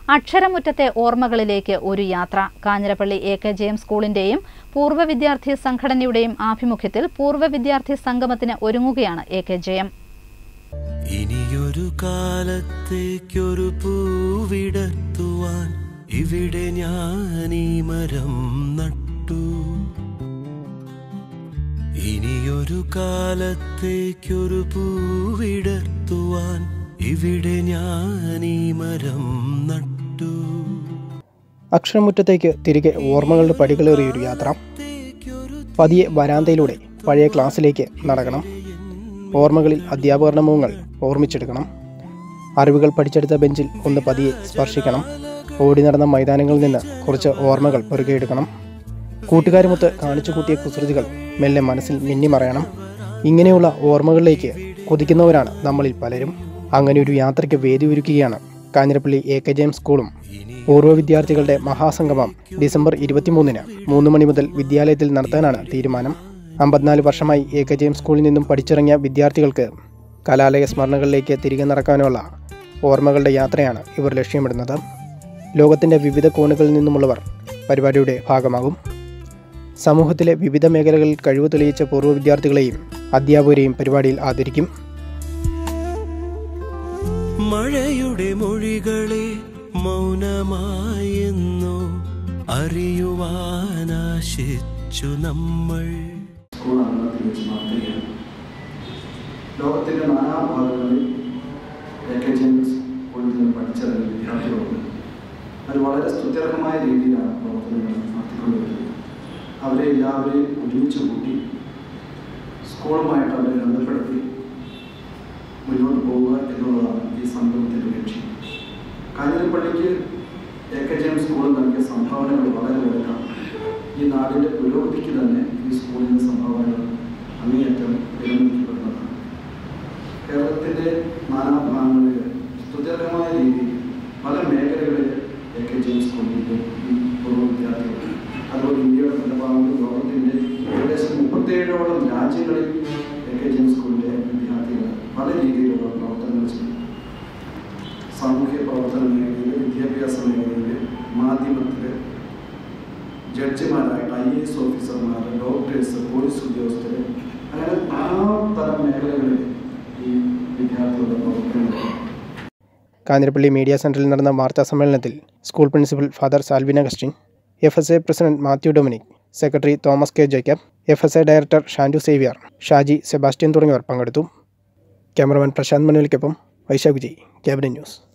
അക്ഷരമുറ്റത്തെ ഓർമ്മകളിലേക്ക് ഒരു യാത്ര Kanjirappally A K J M സ്കൂളിന്റെയും പൂർവ്വ വിദ്യാർത്ഥി സംഘടനയുടെയും ആഭിമുഖ്യത്തിൽ പൂർവ്വ വിദ്യാർത്ഥി സംഗമത്തിന് ഒരുങ്ങുകയാണ് എ കെ ജെ എം ഇനിയൊരു കാലത്തേക്കൊരു പൂവിടത്തുവാൻ ഇവിടെ ഞാൻ ഈ മരം നട്ടു ഇനിയൊരു കാലത്തേക്കൊരു പൂവിടത്തുവാൻ ഇവിടെ ഞാൻ ഈ മരം നട്ടു അക്ഷരമുറ്റത്തേക്ക് തിരികെ ഓർമ്മകളുടെ പടികളേറിയൊരു യാത്ര പതിയെ വരാന്തയിലൂടെ പഴയ ക്ലാസ്സിലേക്ക് നടക്കണം ഓർമ്മകളിൽ അധ്യാപകരുടെ മുഖങ്ങൾ ഓർമ്മിച്ചെടുക്കണം അറിവുകൾ പഠിച്ചെടുത്ത ബെഞ്ചിൽ ഒന്ന് പതിയെ സ്പർശിക്കണം ഓടി നടന്ന മൈതാനങ്ങളിൽ നിന്ന് കുറച്ച് ഓർമ്മകൾ പെറുകിയെടുക്കണം കൂട്ടുകാരുമൊത്ത് കാണിച്ചു കൂട്ടിയ കുസൃതികൾ മെല്ലെ മനസ്സിൽ മിന്നിമറയണം ഇങ്ങനെയുള്ള ഓർമ്മകളിലേക്ക് കൊതിക്കുന്നവരാണ് നമ്മളിൽ പലരും അങ്ങനെ ഒരു യാത്രയ്ക്ക് വേദി ഒരുക്കുകയാണ് Kanjirappally A K J M സ്കൂളും പൂർവ്വ വിദ്യാർത്ഥികളുടെ മഹാസംഗമം ഡിസംബർ ഇരുപത്തിമൂന്നിന് മൂന്ന് മണി മുതൽ വിദ്യാലയത്തിൽ നടത്താനാണ് തീരുമാനം അമ്പത്തിനാല് വർഷമായി എ കെ ജെ എം സ്കൂളിൽ നിന്നും പഠിച്ചിറങ്ങിയ വിദ്യാർത്ഥികൾക്ക് കലാലയ സ്മരണകളിലേക്ക് തിരികെ നടക്കാനുള്ള ഓർമ്മകളുടെ യാത്രയാണ് ഇവർ ലക്ഷ്യമിടുന്നത് ലോകത്തിൻ്റെ വിവിധ കോണുകളിൽ നിന്നുമുള്ളവർ പരിപാടിയുടെ ഭാഗമാകും സമൂഹത്തിലെ വിവിധ മേഖലകളിൽ കഴിവ് തെളിയിച്ച പൂർവ്വ വിദ്യാർത്ഥികളെയും അധ്യാപകരെയും പരിപാടിയിൽ ആദരിക്കും മഴയുടെ മൊഴികളെ മൗനമായെന്നോ അറിയുവാനാശിച്ചു നമ്മൾ സ്കൂളാണ് തികച്ചും മാതൃകയാണ് ലോകത്തിൻ്റെ നാനാഭാഗങ്ങളിൽ A K G M school നിന്ന് പഠിച്ചിറങ്ങിയ വിദ്യാർത്ഥികളുണ്ട് അവർ വളരെ സ്തുത്യർഹമായ രീതിയിലാണ് പ്രവർത്തനങ്ങൾ നടത്തിക്കൊണ്ടുവരുന്നത് അവരെ എല്ലാവരെയും ഒരുമിച്ച് കൂട്ടി സ്കൂളുമായിട്ട് അവരെ ബന്ധപ്പെടുത്തി മുന്നോട്ട് പോവുക എന്നുള്ളതാണ് ഈ സംഗമത്തിൻ്റെ ലക്ഷ്യം കാഞ്ഞിരപ്പള്ളിക്ക് A K G M school നൽകിയ സംഭാവനകൾ വളരെ വലുതാണ് ഈ നാടിൻ്റെ പുരോഗതിക്ക് തന്നെ ഈ സ്കൂളിൻ്റെ സംഭാവനകൾ അങ്ങേയറ്റം വിലമതിക്കപ്പെടുന്നതാണ് കേരളത്തിൻ്റെ നാനാഭാഗങ്ങളിൽ സ്തുത്യർഹമായ രീതിയിൽ പല മേഖലകളിൽ എ കെ ജി എം സ്കൂളിൻ്റെ ഈ പൂർവ്വ വിദ്യാർത്ഥികൾ അതുപോലെ ഇന്ത്യയുടെ പല ഭാഗങ്ങളിൽ ലോകത്തിൻ്റെ ഏകദേശം മുപ്പത്തേഴോളം രാജ്യങ്ങളിൽ എ കെ ജി എം സ്കൂളിൻ്റെ വിദ്യാർത്ഥികൾ പല രീതിയിലുള്ള പ്രവർത്തനങ്ങൾ ചെയ്യും സാമൂഹ്യ പ്രവർത്തന മേഖലയിൽ വിദ്യാഭ്യാസ മേഖലയിൽ മാധ്യമത്തിൽ ജഡ്ജിമാരായിട്ട് ഐ എ എസ് ഓഫീസർമാർ ഡോക്ടേഴ്സ് പോലീസ് ഉദ്യോഗസ്ഥർ അങ്ങനെ നാനാ തരം മേഖലകളിൽ ഈ വിദ്യാർത്ഥികളുടെ പ്രവർത്തനങ്ങൾ കാഞ്ഞിരപ്പള്ളി മീഡിയ സെന്ററിൽ നടന്ന വാർത്താ സമ്മേളനത്തിൽ school principal father Salvin Augustine F S A president Mathew Dominic secretary Thomas K Jacob F S A director Shandu Xavier Shaji Sebastian തുടങ്ങിയവർ പങ്കെടുത്തു ക്യാമറമാൻ പ്രശാന്ത് മനുവലിക്കൊപ്പം വൈശാഖ് വിജയ് ക്യാബിനറ്റ് ന്യൂസ്